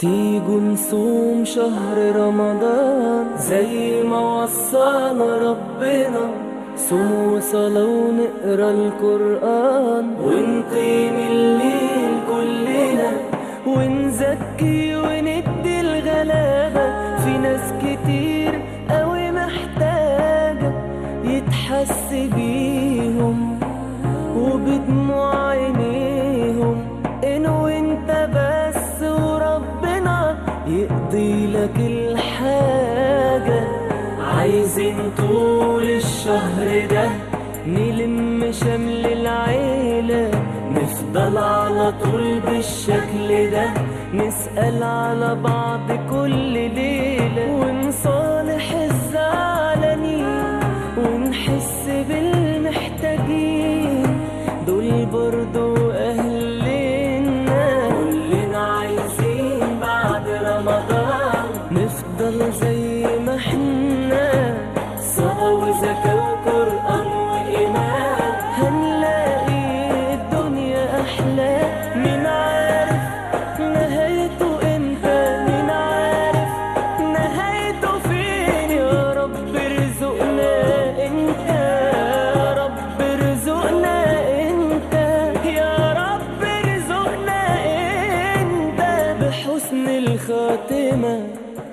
تيجوا نصوم شهر رمضان زي ما وصانا ربنا صوم وصلاة ونقرا القرآن ونقيم الليل كلنا ونزكي وندي الغلابة في ناس كتير قوي محتاجة يتحس بيهم وبدموع عينيهم إن وانت بس وربنا يقضي لك الحاجة عايزين طول الشهر ده نلم شمل العيلة نفضل على طول بالشكل ده نسأل على بعض كل ليلة ونصالح الزعلانين ونحس بالمحتاجين دول برضو أهلنا كلنا عايزين بعد رمضان نفضل زي ما احنا صلاة وزكاة وقرآن وإيمان هنلاقي الدنيا أحلى مين عارف نهايته امتى مين عارف نهايته فين يا رب ارزقنا انت يا رب ارزقنا انت يا رب ارزقنا انت بحسن الخاتمه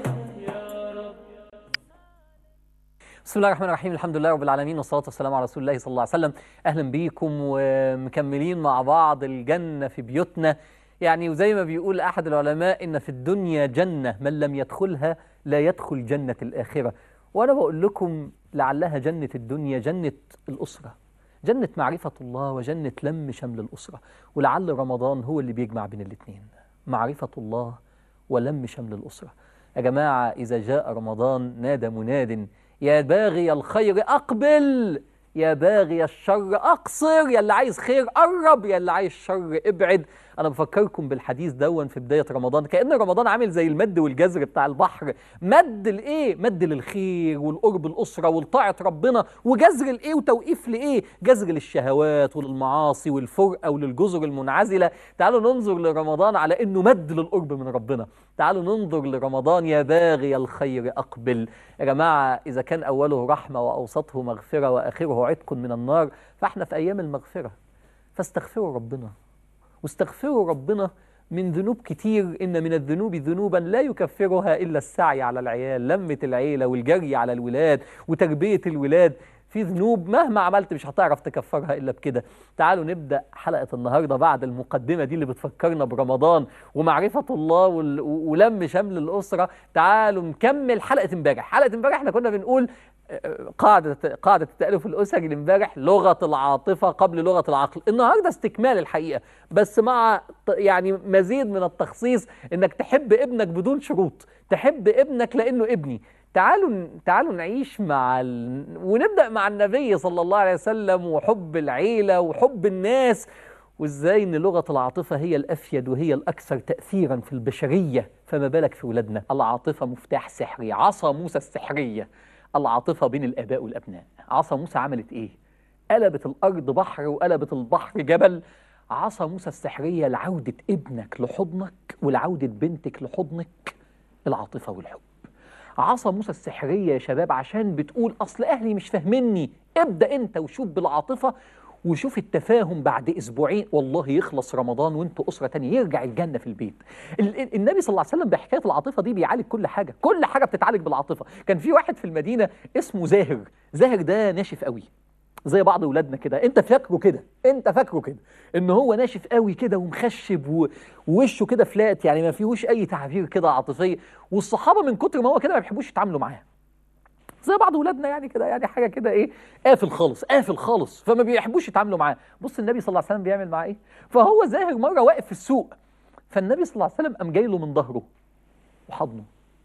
بسم الله الرحمن الرحيم الحمد لله رب العالمين والصلاة والسلام على رسول الله صلى الله عليه وسلم أهلا بيكم ومكملين مع بعض الجنة في بيوتنا يعني وزي ما بيقول أحد العلماء إن في الدنيا جنة من لم يدخلها لا يدخل جنة الآخرة وأنا بقول لكم لعلها جنة الدنيا جنة الأسرة جنة معرفة الله وجنة لم شمل الأسرة ولعل رمضان هو اللي بيجمع بين الاثنين معرفة الله ولم شمل الأسرة يا جماعة إذا جاء رمضان نادى مناد يا باغي الخير أقبل يا باغي الشر أقصر يا اللي عايز خير قرب يا اللي عايز شر ابعد أنا بفكركم بالحديث دون في بداية رمضان كأن رمضان عامل زي المد والجزر بتاع البحر مد لإيه؟ مد للخير والقرب الأسرة والطاعة ربنا وجزر لإيه وتوقيف لإيه؟ جزر للشهوات وللمعاصي والفرقة وللجزر المنعزلة تعالوا ننظر لرمضان على إنه مد للقرب من ربنا تعالوا ننظر لرمضان يا باغي الخير أقبل يا جماعة إذا كان أوله رحمة وأوسطه مغفرة وآخره عتق من النار فإحنا في أيام المغفرة فاستغفروا ربنا واستغفروا ربنا من ذنوب كتير إن من الذنوب ذنوبا لا يكفرها إلا السعي على العيال لمة العيلة والجري على الولاد وتربية الولاد في ذنوب مهما عملت مش هتعرف تكفرها إلا بكده تعالوا نبدأ حلقة النهاردة بعد المقدمة دي اللي بتفكرنا برمضان ومعرفة الله وال- ولم شمل الأسرة تعالوا نكمل حلقة امبارح حلقة امبارح احنا كنا بنقول آه، قاعدة قاعدة التألف الأسري اللي امبارح لغة العاطفة قبل لغة العقل النهاردة استكمال الحقيقة بس مع ط- يعني مزيد من التخصيص انك تحب ابنك بدون شروط تحب ابنك لأنه ابني تعالوا تعالوا نعيش مع ال... ونبدأ مع النبي صلى الله عليه وسلم وحب العيلة وحب الناس وازاي ان لغة العاطفة هي الافيد وهي الاكثر تأثيرا في البشرية فما بالك في ولادنا العاطفة مفتاح سحري عصا موسى السحرية العاطفة بين الاباء والابناء عصا موسى عملت ايه قلبت الارض بحر وقلبت البحر جبل عصا موسى السحرية لعودة ابنك لحضنك ولعودة بنتك لحضنك العاطفة والحب عصا موسى السحرية يا شباب عشان بتقول أصل أهلي مش فاهميني ابدأ أنت وشوف بالعاطفة وشوف التفاهم بعد أسبوعين والله يخلص رمضان وانتوا أسرة تانية يرجع الجنة في البيت ال- ال- النبي صلى الله عليه وسلم بحكاية العاطفة دي بيعالج كل حاجة كل حاجة بتتعالج بالعاطفة كان في واحد في المدينة اسمه زاهر زاهر ده ناشف قوي زي بعض اولادنا كده انت فاكره كده انت فاكره كده ان هو ناشف قوي كده ومخشب و- ووشه كده فلات يعني ما فيهوش اي تعابير كده عاطفيه والصحابه من كتر ما هو كده ما بيحبوش يتعاملوا معاه زي بعض اولادنا يعني كده يعني حاجه كده ايه قافل خالص قافل خالص فما بيحبوش يتعاملوا معاه بص النبي صلى الله عليه وسلم بيعمل معاه ايه فهو زاهر مره واقف في السوق فالنبي صلى الله عليه وسلم قام جاي له من ظهره وحضنه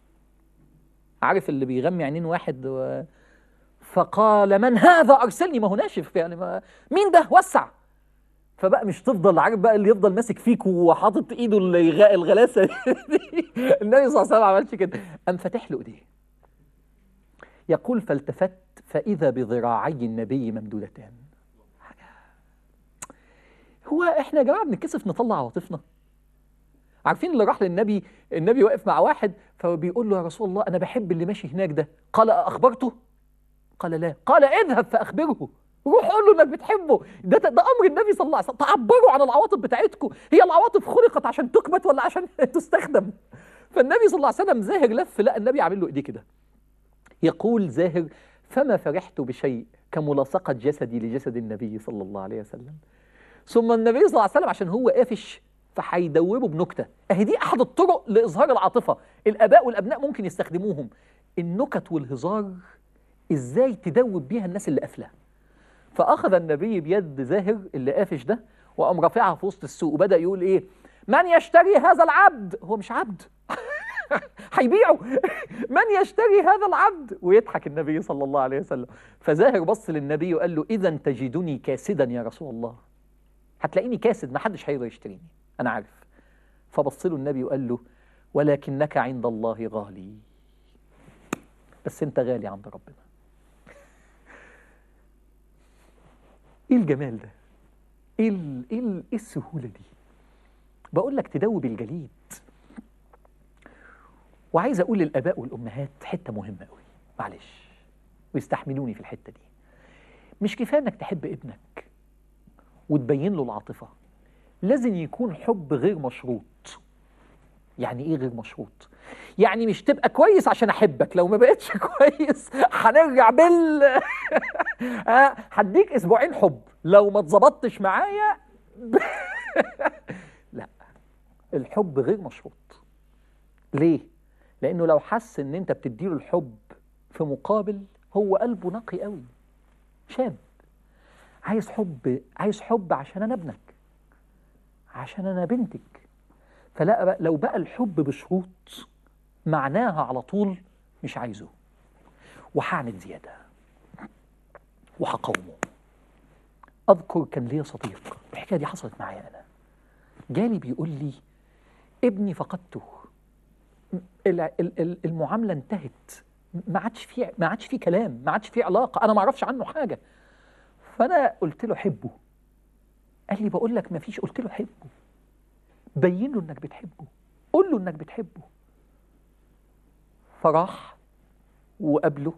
عارف اللي بيغمي عينين واحد و... فقال من هذا ارسلني ما هو ناشف يعني ما مين ده وسع فبقى مش تفضل عارف بقى اللي يفضل ماسك فيك وحاطط ايده الغ- الغلاسه دي النبي صلى الله عليه وسلم ما عملش كده قام فاتح له ايديه يقول فالتفت فاذا بذراعي النبي ممدودتان حاجه هو احنا يا جماعه بنتكسف نطلع عواطفنا عارفين اللي راح للنبي النبي واقف مع واحد فبيقول له يا رسول الله انا بحب اللي ماشي هناك ده قال اخبرته قال لا قال اذهب فاخبره روح قول له انك بتحبه ده ده امر النبي صلى الله عليه وسلم تعبروا عن العواطف بتاعتكم هي العواطف خلقت عشان تكبت ولا عشان تستخدم فالنبي صلى الله عليه وسلم زاهر لف لا النبي عامل له ايديه كده يقول زاهر فما فرحت بشيء كملاصقة جسدي لجسد النبي صلى الله عليه وسلم ثم النبي صلى الله عليه وسلم عشان هو قافش فهيدوبه بنكتة اهي دي احد الطرق لإظهار العاطفة الآباء والأبناء ممكن يستخدموهم النكت والهزار ازاي تدوب بيها الناس اللي قافله فاخذ النبي بيد زاهر اللي قافش ده وقام رافعها في وسط السوق وبدا يقول ايه من يشتري هذا العبد هو مش عبد هيبيعه من يشتري هذا العبد ويضحك النبي صلى الله عليه وسلم فزاهر بص للنبي وقال له اذا تجدني كاسدا يا رسول الله هتلاقيني كاسد ما حدش هيقدر يشتريني انا عارف فبص له النبي وقال له ولكنك عند الله غالي بس انت غالي عند ربنا ايه الجمال ده ايه ال... ايه, ال... إيه السهوله دي بقول لك تدوب الجليد وعايز اقول للاباء والامهات حته مهمه قوي معلش ويستحملوني في الحته دي مش كفايه انك تحب ابنك وتبين له العاطفه لازم يكون حب غير مشروط يعني ايه غير مشروط يعني مش تبقى كويس عشان احبك لو ما بقتش كويس هنرجع بال ها، هديك اسبوعين حب لو ما اتظبطتش معايا لا الحب غير مشروط ليه لانه لو حس ان انت بتديله الحب في مقابل هو قلبه نقي قوي شاب عايز حب عايز حب عشان انا ابنك عشان انا بنتك فلا بقى لو بقى الحب بشروط معناها على طول مش عايزه وهعند زياده وهقاومه اذكر كان ليا صديق الحكايه دي حصلت معايا انا جالي بيقول لي ابني فقدته ال- ال- ال- المعامله انتهت ما عادش في ما عادش في كلام ما عادش في علاقه انا ما اعرفش عنه حاجه فانا قلت له حبه قال لي بقول لك ما فيش قلت له حبه بين له انك بتحبه قول له انك بتحبه فراح وقابله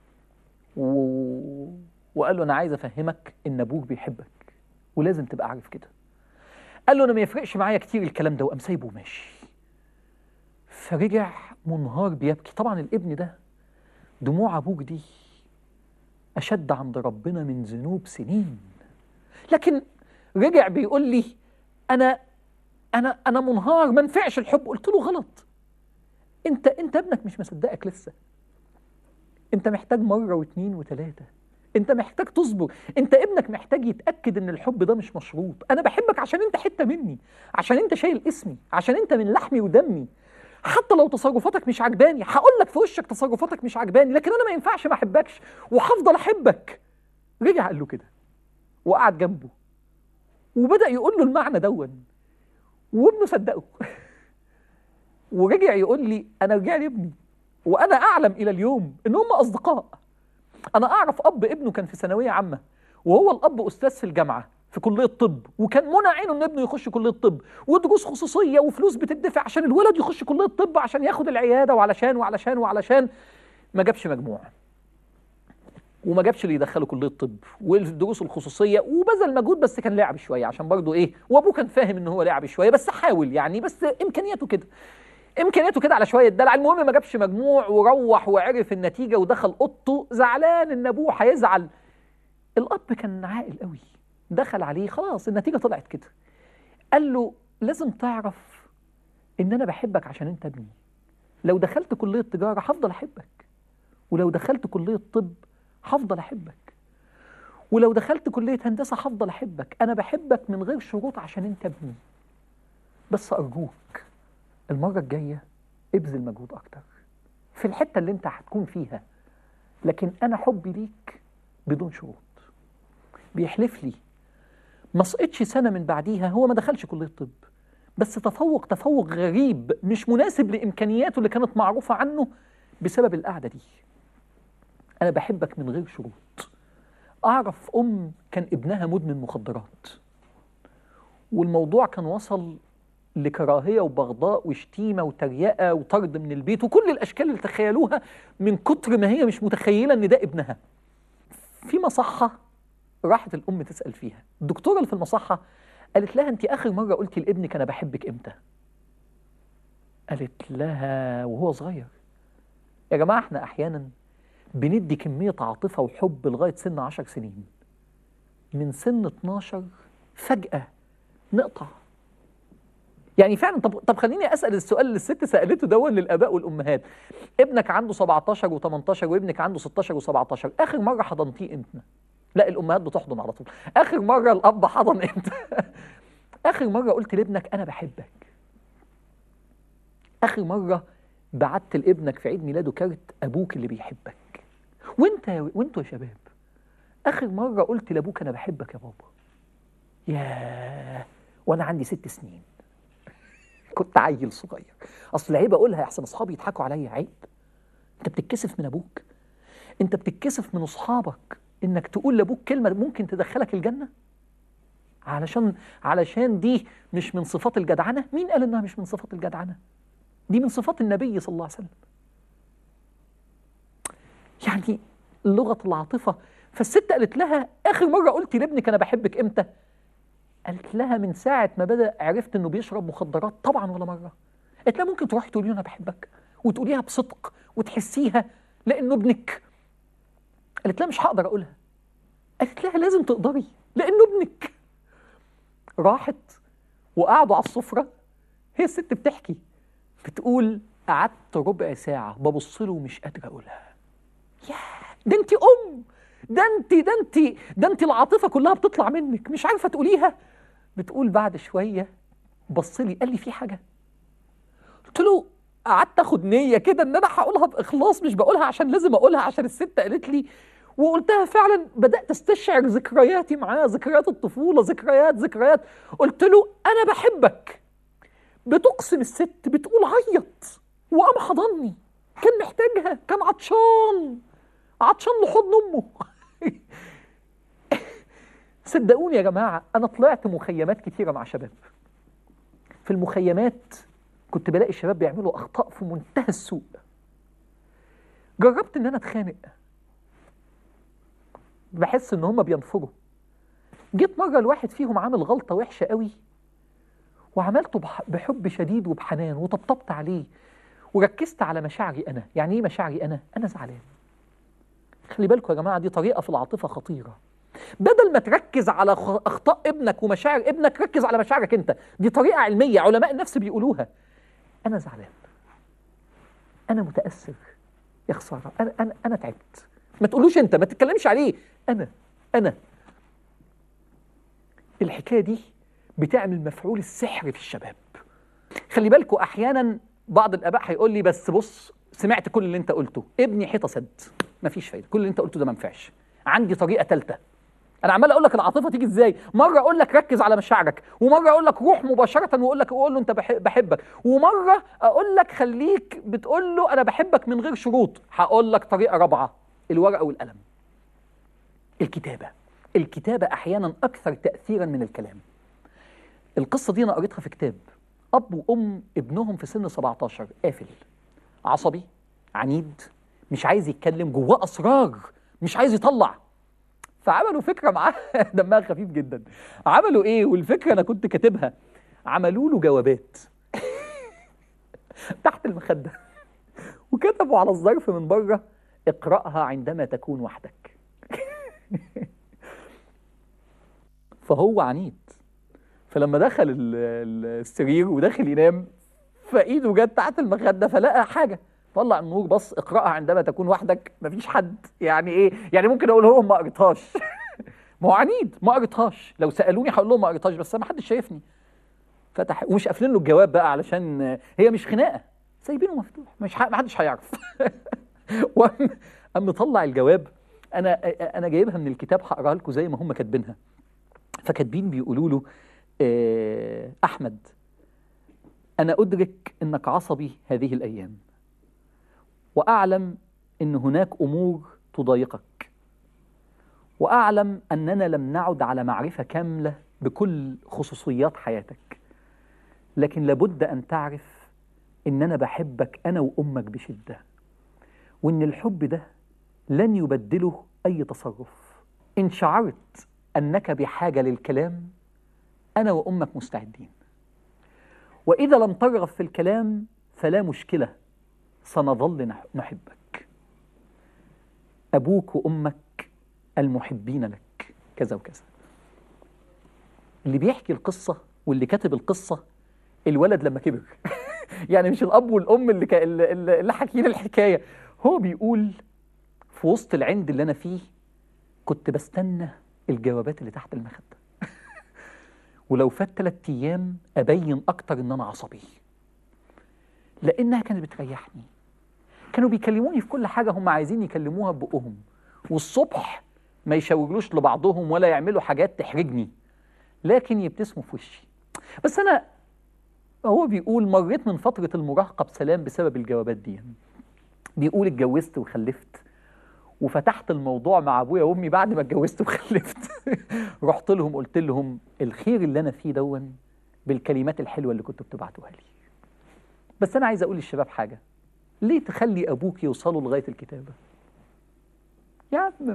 و... وقال له انا عايز افهمك ان ابوك بيحبك ولازم تبقى عارف كده قال له انا ما يفرقش معايا كتير الكلام ده وقام سايبه وماشي فرجع منهار بيبكي طبعا الابن ده دموع ابوك دي اشد عند ربنا من ذنوب سنين لكن رجع بيقول لي انا انا انا منهار ما نفعش الحب قلت له غلط انت انت ابنك مش مصدقك لسه انت محتاج مره واثنين وثلاثه انت محتاج تصبر انت ابنك محتاج يتاكد ان الحب ده مش مشروط انا بحبك عشان انت حته مني عشان انت شايل اسمي عشان انت من لحمي ودمي حتى لو تصرفاتك مش عجباني هقول لك في وشك تصرفاتك مش عجباني لكن انا ما ينفعش ما احبكش وهفضل احبك رجع قال له كده وقعد جنبه وبدا يقول له المعنى دون وابنه صدقه ورجع يقول لي انا رجع لي ابني وانا اعلم الى اليوم ان هم اصدقاء انا اعرف اب ابنه كان في ثانويه عامه وهو الاب استاذ في الجامعه في كليه طب وكان منى عينه ان ابنه يخش كليه طب ودروس خصوصيه وفلوس بتدفع عشان الولد يخش كليه طب عشان ياخد العياده وعلشان وعلشان وعلشان ما جابش مجموع وما جابش اللي يدخله كليه طب والدروس الخصوصيه وبذل مجهود بس كان لعب شويه عشان برضه ايه وابوه كان فاهم ان هو لعب شويه بس حاول يعني بس امكانياته كده امكانياته كده على شويه دلع المهم ما جابش مجموع وروح وعرف النتيجه ودخل اوضته زعلان ان ابوه هيزعل الاب كان عاقل قوي دخل عليه خلاص النتيجه طلعت كده قال له لازم تعرف ان انا بحبك عشان انت ابني لو دخلت كليه تجاره هفضل احبك ولو دخلت كليه طب هفضل احبك ولو دخلت كليه هندسه هفضل احبك انا بحبك من غير شروط عشان انت ابني بس ارجوك المره الجايه ابذل مجهود اكتر في الحته اللي انت هتكون فيها لكن انا حبي ليك بدون شروط بيحلف لي ما سقطش سنه من بعديها هو ما دخلش كليه طب بس تفوق تفوق غريب مش مناسب لامكانياته اللي كانت معروفه عنه بسبب القعده دي انا بحبك من غير شروط اعرف ام كان ابنها مدمن مخدرات والموضوع كان وصل لكراهيه وبغضاء وشتيمه وتريقه وطرد من البيت وكل الاشكال اللي تخيلوها من كتر ما هي مش متخيله ان ده ابنها في مصحه راحت الام تسال فيها الدكتوره اللي في المصحه قالت لها انت اخر مره قلتي لابنك انا بحبك امتى قالت لها وهو صغير يا جماعه احنا احيانا بندي كميه عاطفه وحب لغايه سن 10 سنين من سن 12 فجاه نقطع يعني فعلا طب طب خليني اسال السؤال اللي الست سالته دون للاباء والامهات ابنك عنده 17 و18 وابنك عنده 16 و17 اخر مره حضنتيه امتى لا الامهات بتحضن على طول اخر مره الاب حضن امتى اخر مره قلت لابنك انا بحبك اخر مره بعت لابنك في عيد ميلاده كارت ابوك اللي بيحبك وانت يا وانتوا يا شباب اخر مره قلت لابوك انا بحبك يا بابا ياه وانا عندي ست سنين كنت عيل صغير اصل عيب اقولها يا احسن اصحابي يضحكوا عليا عيب انت بتتكسف من ابوك انت بتتكسف من اصحابك انك تقول لابوك كلمه ممكن تدخلك الجنه علشان علشان دي مش من صفات الجدعنه مين قال انها مش من صفات الجدعنه دي من صفات النبي صلى الله عليه وسلم يعني لغه العاطفه فالست قالت لها اخر مره قلتي لابنك انا بحبك امتى قالت لها من ساعة ما بدأ عرفت إنه بيشرب مخدرات طبعا ولا مرة. قالت لها ممكن تروحي تقولي له أنا بحبك وتقوليها بصدق وتحسيها لأنه ابنك. قالت لها مش هقدر أقولها. قالت لها لازم تقدري لأنه ابنك. راحت وقعدوا على السفرة هي الست بتحكي بتقول قعدت ربع ساعة ببص له ومش قادرة أقولها. ياه ده أنت أم ده انت ده انت ده انت العاطفه كلها بتطلع منك مش عارفه تقوليها بتقول بعد شويه بص لي قال لي في حاجه قلت له قعدت اخد نيه كده ان انا هقولها باخلاص مش بقولها عشان لازم اقولها عشان الست قالت لي وقلتها فعلا بدات استشعر ذكرياتي معاه ذكريات الطفوله ذكريات ذكريات قلت له انا بحبك بتقسم الست بتقول عيط وقام حضني كان محتاجها كان عطشان عطشان لحضن امه صدقوني يا جماعه انا طلعت مخيمات كتيره مع شباب في المخيمات كنت بلاقي الشباب بيعملوا اخطاء في منتهى السوء جربت ان انا اتخانق بحس ان هم بينفروا جيت مره الواحد فيهم عامل غلطه وحشه قوي وعملته بح- بحب شديد وبحنان وطبطبت عليه وركزت على مشاعري انا يعني ايه مشاعري انا انا زعلان خلي بالكم يا جماعه دي طريقه في العاطفه خطيره بدل ما تركز على خ- اخطاء ابنك ومشاعر ابنك ركز على مشاعرك انت دي طريقه علميه علماء النفس بيقولوها انا زعلان انا متاثر يا خساره انا انا انا تعبت ما تقولوش انت ما تتكلمش عليه انا انا الحكايه دي بتعمل مفعول السحر في الشباب خلي بالكم احيانا بعض الاباء هيقول لي بس بص سمعت كل اللي انت قلته ابني حيطه سد مفيش فايده كل اللي انت قلته ده ما ينفعش عندي طريقه ثالثه انا عمال اقول لك العاطفه تيجي ازاي مره اقول لك ركز على مشاعرك ومره اقول لك روح مباشره واقول لك وقول له انت بح- بحبك ومره اقول لك خليك بتقول له انا بحبك من غير شروط هقول لك طريقه رابعه الورقه والقلم الكتابه الكتابه احيانا اكثر تاثيرا من الكلام القصه دي انا قريتها في كتاب اب وام ابنهم في سن 17 قافل عصبي عنيد مش عايز يتكلم جواه اسرار مش عايز يطلع فعملوا فكره معاه دمها خفيف جدا عملوا ايه والفكره انا كنت كاتبها عملوا له جوابات تحت المخده وكتبوا على الظرف من بره اقراها عندما تكون وحدك فهو عنيد فلما دخل ال- ال- السرير وداخل ينام فايده جت تحت المخده فلقى حاجه طلع النور بص اقراها عندما تكون وحدك مفيش حد يعني ايه يعني ممكن اقول لهم ما قريتهاش ما هو عنيد ما قريتهاش لو سالوني هقول لهم ما قريتهاش بس ما حدش شايفني فتح ومش قافلين له الجواب بقى علشان هي مش خناقه سايبينه مفتوح مش ح... ما حدش هيعرف وقام قام مطلع الجواب انا انا جايبها من الكتاب هقراها لكم زي ما هم كاتبينها فكاتبين بيقولوا له آه، احمد انا ادرك انك عصبي هذه الايام واعلم ان هناك امور تضايقك واعلم اننا لم نعد على معرفه كامله بكل خصوصيات حياتك لكن لابد أن تعرف إن أنا بحبك أنا وأمك بشدة وإن الحب ده لن يبدله أي تصرف إن شعرت أنك بحاجة للكلام أنا وأمك مستعدين وإذا لم ترغب في الكلام فلا مشكلة سنظل نح- نحبك أبوك وأمك المحبين لك كذا وكذا اللي بيحكي القصة واللي كاتب القصة الولد لما كبر يعني مش الأب والأم اللي كا- اللي, اللي اللي حاكيين الحكاية هو بيقول في وسط العند اللي أنا فيه كنت بستنى الجوابات اللي تحت المخدة ولو فات ثلاث أيام أبين أكتر إن أنا عصبي لأنها كانت بتريحني كانوا بيكلموني في كل حاجة هم عايزين يكلموها ببقهم والصبح ما يشاورلوش لبعضهم ولا يعملوا حاجات تحرجني لكن يبتسموا في وشي بس أنا هو بيقول مريت من فترة المراهقة بسلام بسبب الجوابات دي بيقول اتجوزت وخلفت وفتحت الموضوع مع ابويا وامي بعد ما اتجوزت وخلفت رحت لهم قلت لهم الخير اللي انا فيه دون بالكلمات الحلوه اللي كنتوا بتبعتوها لي بس انا عايز اقول للشباب حاجه ليه تخلي ابوك يوصلوا لغايه الكتابه يا عم ما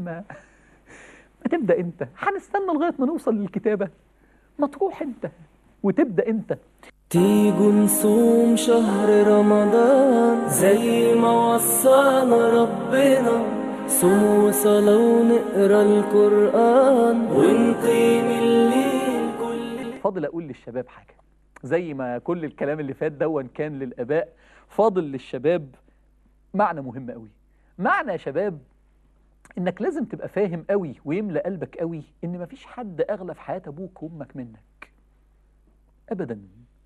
ما تبدا انت هنستنى لغايه ما نوصل للكتابه ما تروح انت وتبدا انت تيجوا نصوم شهر رمضان زي ما وصانا ربنا صوم وصلاة ونقرا القرآن ونقيم الليل كل فاضل اقول للشباب حاجه زي ما كل الكلام اللي فات دون كان للاباء فاضل للشباب معنى مهم قوي معنى يا شباب انك لازم تبقى فاهم قوي ويملى قلبك قوي ان مفيش حد اغلى في حياه ابوك وامك منك ابدا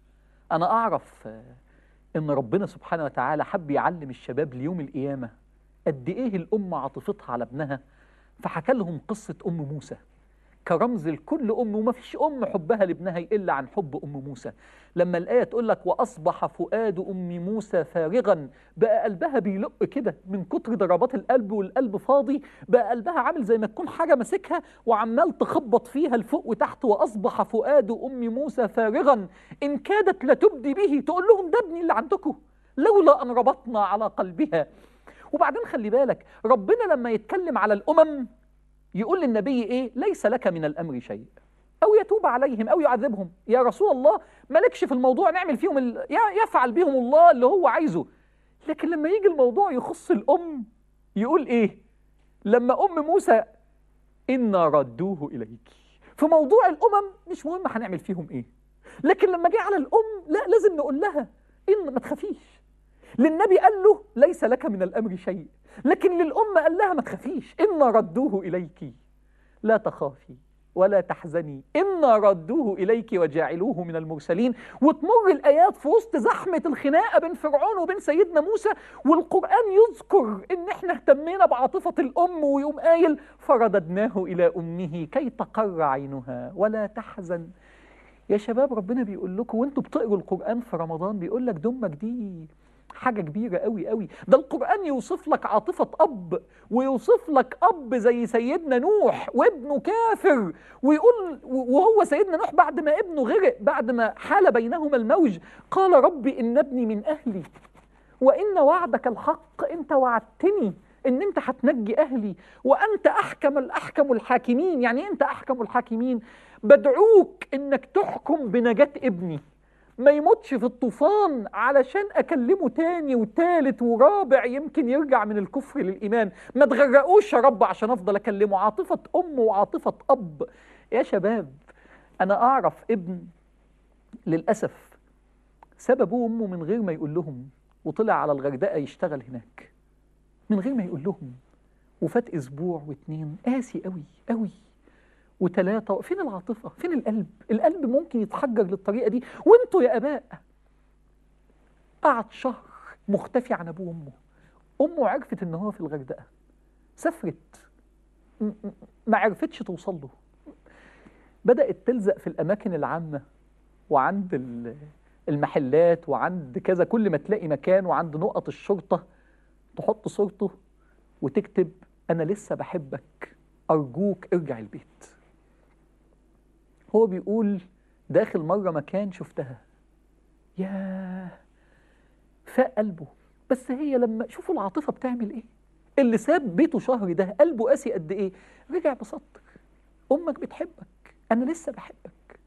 انا اعرف آه، ان ربنا سبحانه وتعالى حب يعلم الشباب ليوم القيامه قد ايه الام عاطفتها على ابنها فحكى لهم قصه ام موسى كرمز لكل ام ومفيش ام حبها لابنها يقل عن حب ام موسى لما الايه تقول لك واصبح فؤاد ام موسى فارغا بقى قلبها بيلق كده من كتر ضربات القلب والقلب فاضي بقى قلبها عامل زي ما تكون حاجه ماسكها وعمال تخبط فيها لفوق وتحت واصبح فؤاد ام موسى فارغا ان كادت لتبدي به تقول لهم ده ابني اللي عندكم لولا ان ربطنا على قلبها وبعدين خلي بالك ربنا لما يتكلم على الامم يقول للنبي ايه ليس لك من الامر شيء او يتوب عليهم او يعذبهم يا رسول الله مالكش في الموضوع نعمل فيهم ال... ي- يفعل بهم الله اللي هو عايزه لكن لما يجي الموضوع يخص الام يقول ايه لما ام موسى انا ردوه اليك في موضوع الامم مش مهم هنعمل فيهم ايه لكن لما جه على الام لا لازم نقول لها ان ما تخافيش للنبي قال له ليس لك من الامر شيء لكن للأم قال لها ما تخافيش إنا ردوه إليك لا تخافي ولا تحزني إنا ردوه إليك وجاعلوه من المرسلين وتمر الآيات في وسط زحمة الخناقة بين فرعون وبين سيدنا موسى والقرآن يذكر إن إحنا اهتمينا بعاطفة الأم ويقوم قايل فرددناه إلى أمه كي تقر عينها ولا تحزن يا شباب ربنا بيقول لكم وانتوا بتقروا القرآن في رمضان بيقول لك دمك دي حاجة كبيرة قوي قوي ده القرآن يوصف لك عاطفة أب ويوصف لك أب زي سيدنا نوح وابنه كافر ويقول وهو سيدنا نوح بعد ما ابنه غرق بعد ما حال بينهما الموج قال ربي إن ابني من أهلي وإن وعدك الحق أنت وعدتني إن أنت هتنجي أهلي وأنت أحكم الأحكم الحاكمين يعني إيه أنت أحكم الحاكمين بدعوك إنك تحكم بنجاة ابني ما يموتش في الطوفان علشان اكلمه تاني وتالت ورابع يمكن يرجع من الكفر للايمان ما تغرقوش يا رب عشان افضل اكلمه عاطفه ام وعاطفه اب يا شباب انا اعرف ابن للاسف ساب ابوه وامه من غير ما يقول لهم وطلع على الغردقه يشتغل هناك من غير ما يقول لهم وفات اسبوع واتنين قاسي قوي قوي وثلاثة فين العاطفة؟ فين القلب؟ القلب ممكن يتحجر للطريقة دي وانتوا يا آباء قعد شهر مختفي عن أبوه وأمه أمه عرفت إن هو في الغردقة سافرت م- م- ما عرفتش توصل له بدأت تلزق في الأماكن العامة وعند ال- المحلات وعند كذا كل ما تلاقي مكان وعند نقط الشرطة تحط صورته وتكتب أنا لسه بحبك أرجوك ارجع البيت هو بيقول داخل مرة مكان شفتها ياه فاق قلبه بس هي لما شوفوا العاطفة بتعمل ايه اللي ساب بيته شهر ده قلبه قاسي قد ايه رجع بصدق امك بتحبك انا لسه بحبك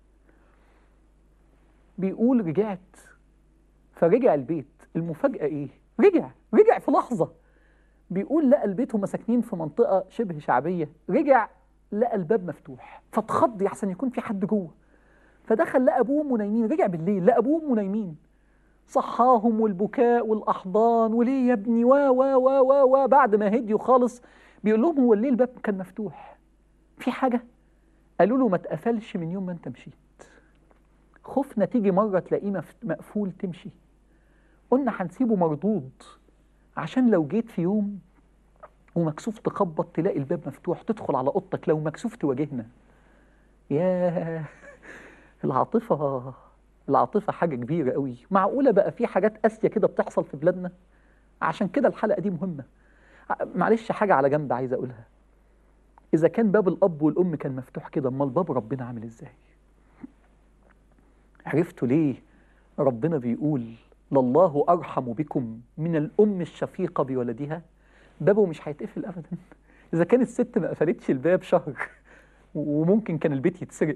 بيقول رجعت فرجع البيت المفاجأة ايه رجع رجع في لحظة بيقول لقى البيت هم ساكنين في منطقة شبه شعبية رجع لقى الباب مفتوح فاتخض يحسن يكون في حد جوه فدخل لقى ابوه وامه نايمين رجع بالليل لقى ابوه وامه نايمين صحاهم والبكاء والاحضان وليه يا ابني وا وا وا وا وا بعد ما هديوا خالص بيقول لهم هو ليه الباب كان مفتوح في حاجه قالوا له ما اتقفلش من يوم ما انت مشيت خفنا تيجي مره تلاقيه مف- مقفول تمشي قلنا هنسيبه مردود عشان لو جيت في يوم ومكسوف تخبط تلاقي الباب مفتوح تدخل على اوضتك لو مكسوف تواجهنا ياه العاطفة العاطفة حاجة كبيرة قوي معقولة بقى في حاجات قاسية كده بتحصل في بلادنا عشان كده الحلقة دي مهمة ع- معلش حاجة على جنب عايز أقولها إذا كان باب الأب والأم كان مفتوح كده أمال باب ربنا عامل إزاي عرفتوا ليه ربنا بيقول لله أرحم بكم من الأم الشفيقة بولدها بابه مش هيتقفل أبدا إذا كانت الست ما قفلتش الباب شهر وممكن كان البيت يتسرق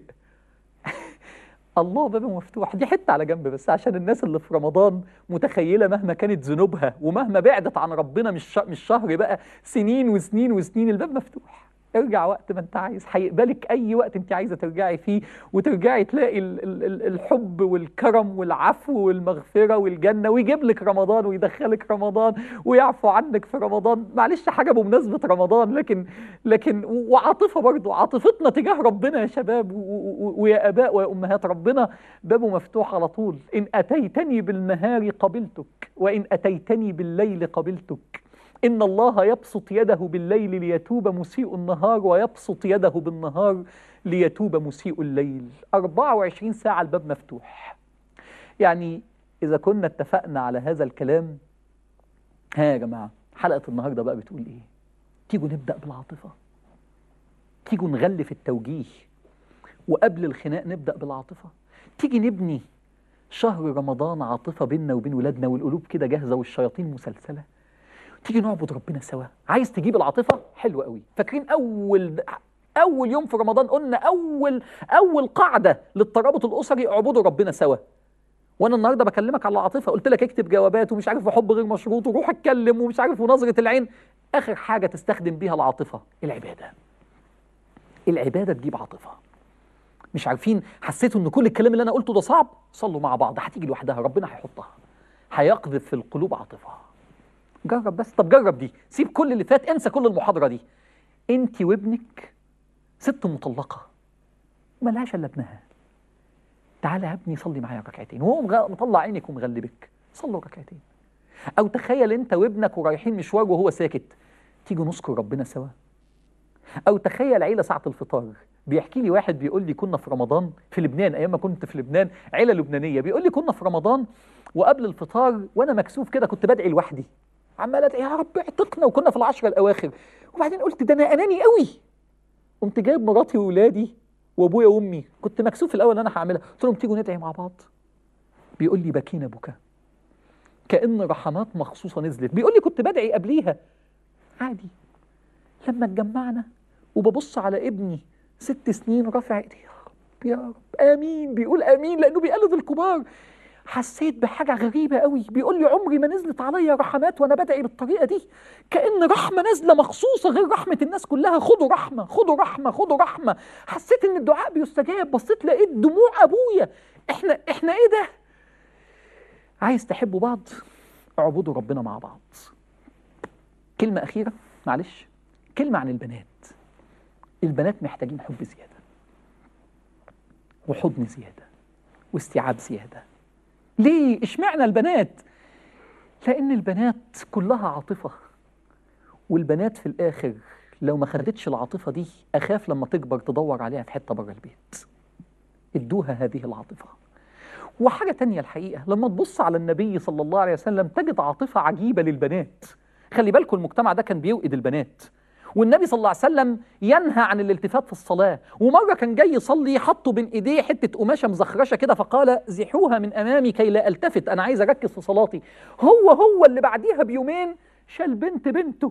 الله بابه مفتوح دي حته على جنب بس عشان الناس اللي في رمضان متخيله مهما كانت ذنوبها ومهما بعدت عن ربنا مش ش- مش شهر بقى سنين وسنين وسنين الباب مفتوح ارجع وقت ما انت عايز هيقبلك اي وقت انت عايزه ترجعي فيه وترجعي تلاقي ال- ال- ال- الحب والكرم والعفو والمغفره والجنه ويجيب لك رمضان ويدخلك رمضان ويعفو عنك في رمضان معلش حاجه بمناسبه رمضان لكن لكن وعاطفه برضه عاطفتنا تجاه ربنا يا شباب و- و- و- ويا اباء ويا امهات ربنا بابه مفتوح على طول ان اتيتني بالنهار قبلتك وان اتيتني بالليل قبلتك إن الله يبسط يده بالليل ليتوب مسيء النهار ويبسط يده بالنهار ليتوب مسيء الليل 24 ساعة الباب مفتوح يعني إذا كنا اتفقنا على هذا الكلام ها يا جماعة حلقة النهاردة بقى بتقول إيه تيجوا نبدأ بالعاطفة تيجوا نغلف التوجيه وقبل الخناق نبدأ بالعاطفة تيجي نبني شهر رمضان عاطفة بيننا وبين ولادنا والقلوب كده جاهزة والشياطين مسلسلة تيجي نعبد ربنا سوا عايز تجيب العاطفه حلو قوي فاكرين اول اول يوم في رمضان قلنا اول اول قاعده للترابط الاسري اعبدوا ربنا سوا وانا النهارده بكلمك على العاطفه قلت لك اكتب جوابات ومش عارف وحب غير مشروط وروح اتكلم ومش عارف ونظره العين اخر حاجه تستخدم بيها العاطفه العباده العباده تجيب عاطفه مش عارفين حسيتوا ان كل الكلام اللي انا قلته ده صعب صلوا مع بعض هتيجي لوحدها ربنا هيحطها هيقذف في القلوب عاطفه جرب بس طب جرب دي سيب كل اللي فات انسى كل المحاضرة دي انت وابنك ست مطلقة ملهاش الا ابنها تعالى يا ابني صلي معايا ركعتين وهو مغ- مطلع عينك ومغلبك صلوا ركعتين او تخيل انت وابنك ورايحين مشوار وهو ساكت تيجوا نذكر ربنا سوا او تخيل عيله ساعه الفطار بيحكي لي واحد بيقول لي كنا في رمضان في لبنان ايام ما كنت في لبنان عيله لبنانيه بيقول لي كنا في رمضان وقبل الفطار وانا مكسوف كده كنت بدعي لوحدي عمال ادعي يا رب اعتقنا وكنا في العشره الاواخر وبعدين قلت ده انا اناني قوي قمت جايب مراتي واولادي وابويا وامي كنت مكسوف الاول ان انا هعملها قلت لهم تيجوا ندعي مع بعض بيقول لي بكينا بكى كان رحمات مخصوصه نزلت بيقول لي كنت بدعي قبليها عادي لما اتجمعنا وببص على ابني ست سنين رافع ايدي يا رب يا رب امين بيقول امين لانه بيقلد الكبار حسيت بحاجه غريبه قوي بيقول لي عمري ما نزلت عليا رحمات وانا بدعي بالطريقه دي كان رحمه نازله مخصوصه غير رحمه الناس كلها خدوا رحمه خدوا رحمه خدوا رحمه حسيت ان الدعاء بيستجاب بصيت لقيت دموع ابويا احنا احنا ايه ده عايز تحبوا بعض اعبدوا ربنا مع بعض كلمه اخيره معلش كلمه عن البنات البنات محتاجين حب زياده وحضن زياده واستيعاب زياده ليه اشمعنى البنات لان البنات كلها عاطفه والبنات في الاخر لو ما خدتش العاطفه دي اخاف لما تكبر تدور عليها في حته بره البيت ادوها هذه العاطفه وحاجه تانية الحقيقه لما تبص على النبي صلى الله عليه وسلم تجد عاطفه عجيبه للبنات خلي بالكم المجتمع ده كان بيوئد البنات والنبي صلى الله عليه وسلم ينهى عن الالتفات في الصلاة ومرة كان جاي يصلي حطوا بين إيديه حتة قماشة مزخرشة كده فقال زحوها من أمامي كي لا ألتفت أنا عايز أركز في صلاتي هو هو اللي بعديها بيومين شال بنت بنته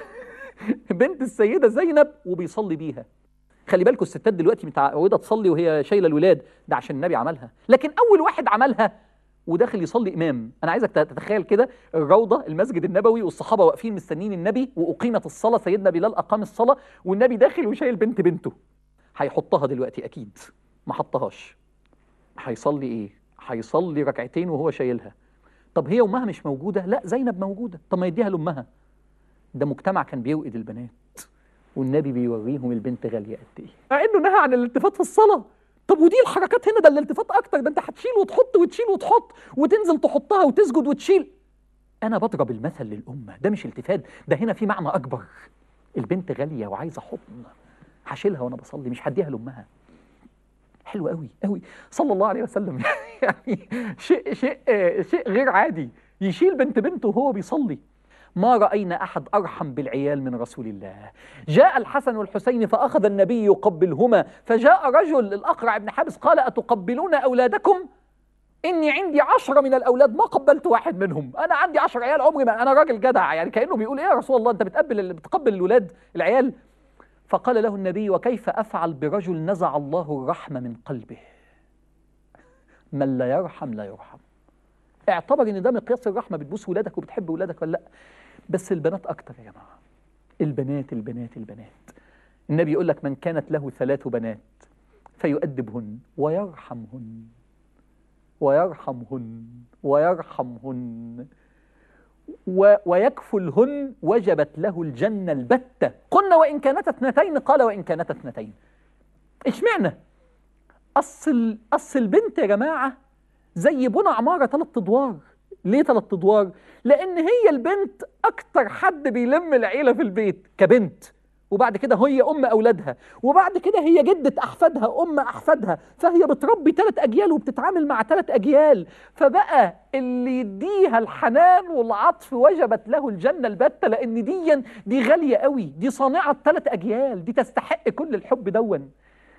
بنت السيدة زينب وبيصلي بيها خلي بالكم الستات دلوقتي متعودة تصلي وهي شايلة الولاد ده عشان النبي عملها لكن أول واحد عملها وداخل يصلي امام انا عايزك تتخيل كده الروضه المسجد النبوي والصحابه واقفين مستنيين النبي واقيمت الصلاه سيدنا بلال اقام الصلاه والنبي داخل وشايل بنت بنته هيحطها دلوقتي اكيد ما حطهاش هيصلي ايه هيصلي ركعتين وهو شايلها طب هي امها مش موجوده لا زينب موجوده طب ما يديها لامها ده مجتمع كان بيوقد البنات والنبي بيوريهم البنت غاليه قد ايه مع انه نهى عن الالتفات في الصلاه طب ودي الحركات هنا ده الالتفات اكتر ده انت هتشيل وتحط وتشيل وتحط وتنزل تحطها وتسجد وتشيل انا بضرب المثل للامه ده مش التفات ده هنا في معنى اكبر البنت غاليه وعايزه حضن هشيلها وانا بصلي مش هديها لامها حلو قوي قوي صلى الله عليه وسلم يعني شيء شيء شيء غير عادي يشيل بنت بنته وهو بيصلي ما رأينا أحد أرحم بالعيال من رسول الله جاء الحسن والحسين فأخذ النبي يقبلهما فجاء رجل الأقرع بن حابس قال أتقبلون أولادكم إني عندي عشرة من الأولاد ما قبلت واحد منهم أنا عندي عشر عيال عمري ما أنا راجل جدع يعني كأنه بيقول إيه يا رسول الله أنت بتقبل بتقبل الولاد العيال فقال له النبي وكيف أفعل برجل نزع الله الرحمة من قلبه من لا يرحم لا يرحم اعتبر ان ده مقياس الرحمه بتبوس ولادك وبتحب ولادك ولا لا بس البنات اكتر يا جماعه البنات البنات البنات النبي يقول لك من كانت له ثلاث بنات فيؤدبهن ويرحمهن ويرحمهن ويرحمهن و ويكفلهن وجبت له الجنة البتة قلنا وإن كانت اثنتين قال وإن كانت اثنتين اشمعنى أصل أصل البنت يا جماعة زي بنى عمارة ثلاث أدوار ليه ثلاث أدوار؟ لأن هي البنت أكتر حد بيلم العيلة في البيت كبنت وبعد كده هي أم أولادها وبعد كده هي جدة أحفادها أم أحفادها فهي بتربي ثلاث أجيال وبتتعامل مع ثلاث أجيال فبقى اللي يديها الحنان والعطف وجبت له الجنة البتة لأن دي دي غالية قوي دي صانعة ثلاث أجيال دي تستحق كل الحب دون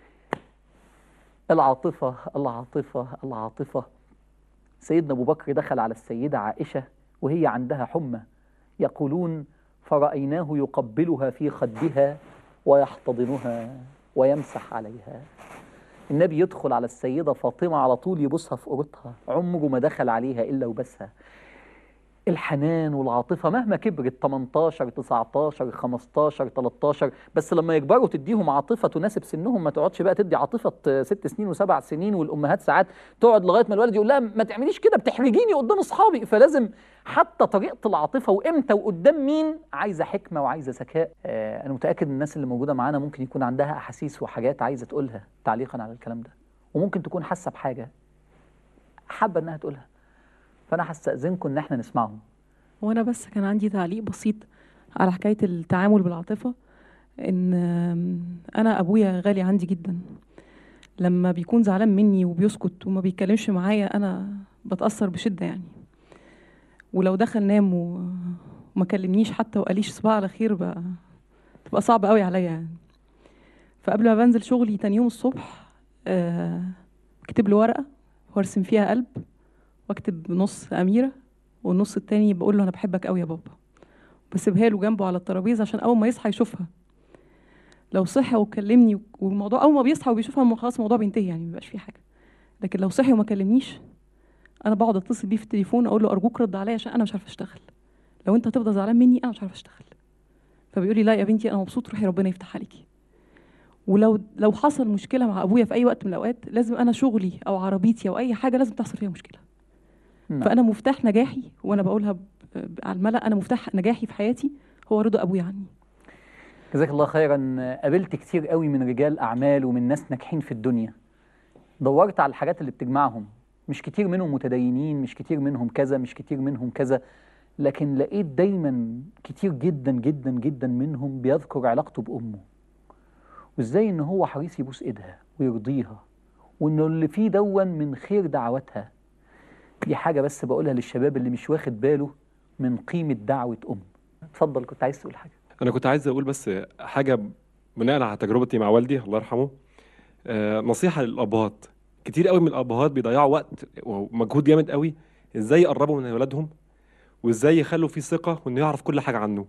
العاطفة العاطفة العاطفة سيدنا أبو بكر دخل على السيدة عائشة وهي عندها حمى يقولون فرأيناه يقبلها في خدها ويحتضنها ويمسح عليها النبي يدخل على السيدة فاطمة على طول يبوسها في قرطها عمره ما دخل عليها إلا وبسها الحنان والعاطفة مهما كبرت 18 19 15 13 بس لما يكبروا تديهم عاطفة تناسب سنهم ما تقعدش بقى تدي عاطفة ست سنين وسبع سنين والأمهات ساعات تقعد لغاية ما الولد يقول لها ما تعمليش كده بتحرجيني قدام أصحابي فلازم حتى طريقة العاطفة وإمتى وقدام مين عايزة حكمة وعايزة ذكاء آه أنا متأكد إن الناس اللي موجودة معانا ممكن يكون عندها أحاسيس وحاجات عايزة تقولها تعليقا على الكلام ده وممكن تكون حاسة بحاجة حابة إنها تقولها فانا هستاذنكم ان احنا نسمعهم وانا بس كان عندي تعليق بسيط على حكايه التعامل بالعاطفه ان انا ابويا غالي عندي جدا لما بيكون زعلان مني وبيسكت وما بيتكلمش معايا انا بتاثر بشده يعني ولو دخل نام وما كلمنيش حتى وقاليش صباح على خير بقى تبقى صعبه قوي عليا يعني فقبل ما بنزل شغلي تاني يوم الصبح أه بكتب له ورقه وارسم فيها قلب واكتب نص اميره والنص التاني بقول له انا بحبك قوي يا بابا بسيبها له جنبه على الترابيزه عشان اول ما يصحى يشوفها لو صحى وكلمني والموضوع اول ما بيصحى وبيشوفها خلاص الموضوع بينتهي يعني مبيبقاش فيه حاجه لكن لو صحي وما كلمنيش انا بقعد اتصل بيه في التليفون اقول له ارجوك رد عليا عشان انا مش عارفه اشتغل لو انت هتفضل زعلان مني انا مش عارفه اشتغل فبيقول لي لا يا بنتي انا مبسوط روحي ربنا يفتح عليكي ولو لو حصل مشكله مع ابويا في اي وقت من الاوقات لازم انا شغلي او عربيتي او اي حاجه لازم تحصل فيها مشكله نعم. فانا مفتاح نجاحي وانا بقولها ب- ب- على الملا انا مفتاح نجاحي في حياتي هو رضا ابويا عني جزاك الله خيرا قابلت كتير قوي من رجال اعمال ومن ناس ناجحين في الدنيا دورت على الحاجات اللي بتجمعهم مش كتير منهم متدينين مش كتير منهم كذا مش كتير منهم كذا لكن لقيت دايما كتير جدا جدا جدا منهم بيذكر علاقته بامه وازاي ان هو حريص يبوس ايدها ويرضيها وانه اللي فيه دون من خير دعواتها دي حاجه بس بقولها للشباب اللي مش واخد باله من قيمه دعوه ام اتفضل كنت عايز تقول حاجه انا كنت عايز اقول بس حاجه بناء على تجربتي مع والدي الله يرحمه آه، نصيحه للابهات كتير قوي من الابهات بيضيعوا وقت ومجهود جامد قوي ازاي يقربوا من اولادهم وازاي يخلوا فيه ثقه وانه يعرف كل حاجه عنه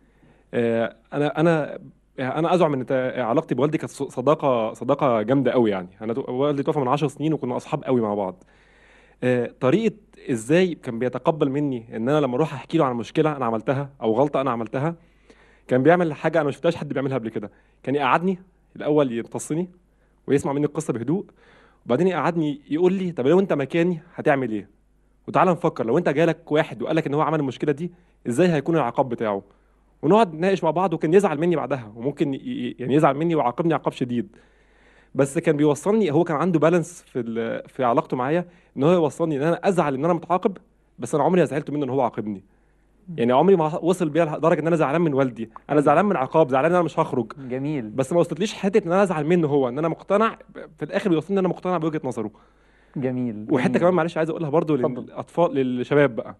آه، انا انا انا ازعم ان تا- علاقتي بوالدي كانت صداقه صداقه جامده قوي يعني انا تو- والدي توفى من 10 سنين وكنا اصحاب قوي مع بعض آه، طريقه ازاي كان بيتقبل مني ان انا لما اروح احكي له عن مشكله انا عملتها او غلطه انا عملتها كان بيعمل حاجه انا ما شفتهاش حد بيعملها قبل كده كان يقعدني الاول يمتصني ويسمع مني القصه بهدوء وبعدين يقعدني يقول لي طب لو انت مكاني هتعمل ايه وتعالى نفكر لو انت جالك واحد وقال لك ان هو عمل المشكله دي ازاي هيكون العقاب بتاعه ونقعد نناقش مع بعض وكان يزعل مني بعدها وممكن ي- ي- يعني يزعل مني ويعاقبني عقاب شديد بس كان بيوصلني هو كان عنده بالانس في ال- في علاقته معايا ان هو يوصلني ان انا ازعل ان انا متعاقب بس انا عمري ما زعلت منه ان هو عاقبني يعني عمري ما وصل بيا لدرجه ان انا زعلان من والدي انا زعلان من عقاب زعلان ان انا مش هخرج جميل بس ما وصلتليش حته ان انا ازعل منه هو ان انا مقتنع في الاخر بيوصلني ان انا مقتنع بوجهه نظره جميل وحته جميل. كمان معلش عايز اقولها برضو اتفضل. للاطفال للشباب بقى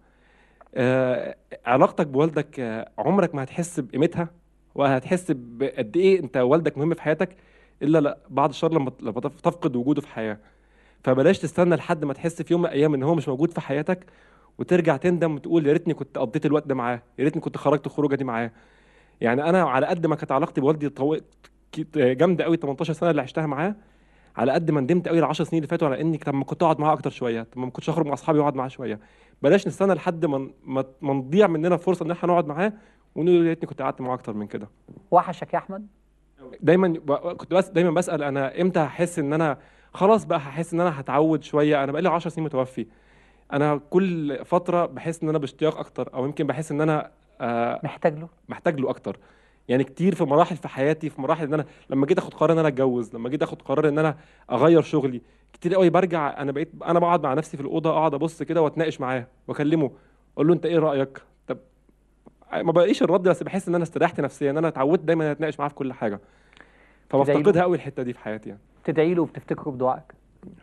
آه علاقتك بوالدك آه عمرك ما هتحس بقيمتها وهتحس بقد ايه انت والدك مهم في حياتك الا لا بعد الشر لما لما تف- تفقد وجوده في حياه فبلاش تستنى لحد ما تحس في يوم من الايام ان هو مش موجود في حياتك وترجع تندم وتقول يا ريتني كنت قضيت الوقت ده معاه يا ريتني كنت خرجت الخروجه دي معاه يعني انا على قد ما كانت علاقتي بوالدي طو... كت- جامده قوي 18 سنه اللي عشتها معاه على قد ما ندمت قوي ال 10 سنين اللي فاتوا على اني طب ما كنت اقعد معاه اكتر شويه طب ما كنتش اخرج مع اصحابي واقعد معاه شويه بلاش نستنى لحد ما ما ما نضيع مننا فرصه ان احنا نقعد معاه ونقول يا ريتني كنت قعدت معاه اكتر من كده وحشك يا احمد دايما ب- كنت بس دايما بسال انا امتى هحس ان انا خلاص بقى هحس ان انا هتعود شويه انا بقالي 10 سنين متوفي انا كل فتره بحس ان انا باشتياق اكتر او يمكن بحس ان انا آه محتاج له محتاج له اكتر يعني كتير في مراحل في حياتي في مراحل ان انا لما جيت اخد قرار ان انا اتجوز لما جيت اخد قرار ان انا اغير شغلي كتير قوي برجع انا بقيت انا بقعد مع نفسي في الاوضه اقعد ابص كده واتناقش معاه واكلمه اقول له انت ايه رايك طب ما بقيش الرد بس بحس ان انا استريحت نفسيا ان انا اتعودت دايما ان اتناقش معاه في كل حاجه تدعي له؟ فبفتقدها قوي الحته دي في حياتي يعني. تدعي له وبتفتكره بدعائك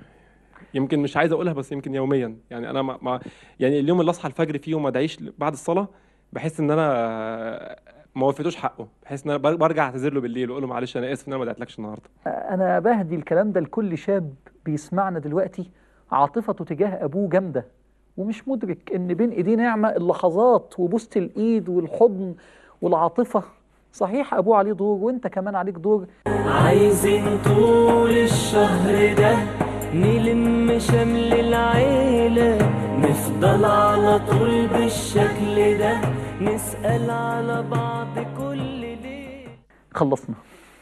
يمكن مش عايز اقولها بس يمكن يوميا يعني انا ما ما يعني اليوم اللي اصحى الفجر فيه وما ادعيش بعد الصلاه بحس ان انا ما وفيتوش حقه بحس ان انا بر- برجع اعتذر له بالليل واقول له معلش انا اسف ان انا ما دعيتلكش النهارده انا بهدي الكلام ده لكل شاب بيسمعنا دلوقتي عاطفته تجاه ابوه جامده ومش مدرك ان بين ايديه نعمه اللحظات وبوسه الايد والحضن والعاطفه صحيح ابوه عليه دور وانت كمان عليك دور عايزين طول الشهر ده نلم شمل العيلة نفضل على طول بالشكل ده نسأل على بعض كل ليل خلصنا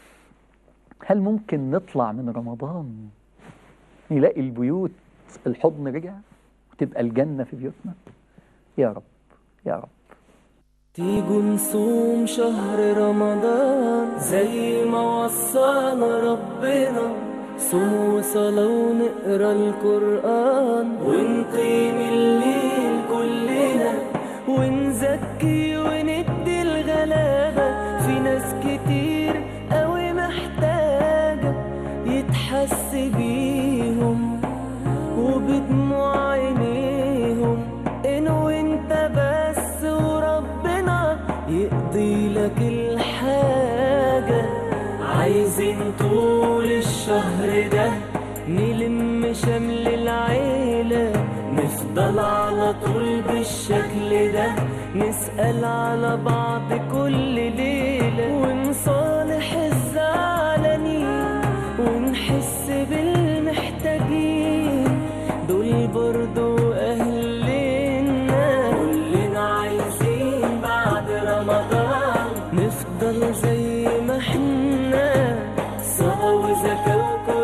هل ممكن نطلع من رمضان نلاقي البيوت الحضن رجع وتبقى الجنه في بيوتنا يا رب يا رب تيجوا نصوم شهر رمضان زي ما وصانا ربنا صوم وصلاة ونقرا القرآن ونقيم الليل كلنا ونزكي وندي الغلابة في ناس كتير قوي محتاجة يتحس بيهم وبدموع عينيهم انو انت بس وربنا يقضي لك الحاجة عايزين طول الشهر ده نلم شمل العيلة نفضل على طول بالشكل ده نسأل على بعض كل ليلة ونصالح الزعلانين ونحس بالمحتاجين دول برضو أهلنا كلنا عايزين بعد رمضان نفضل زي ما احنا صلاة وزكاة وكل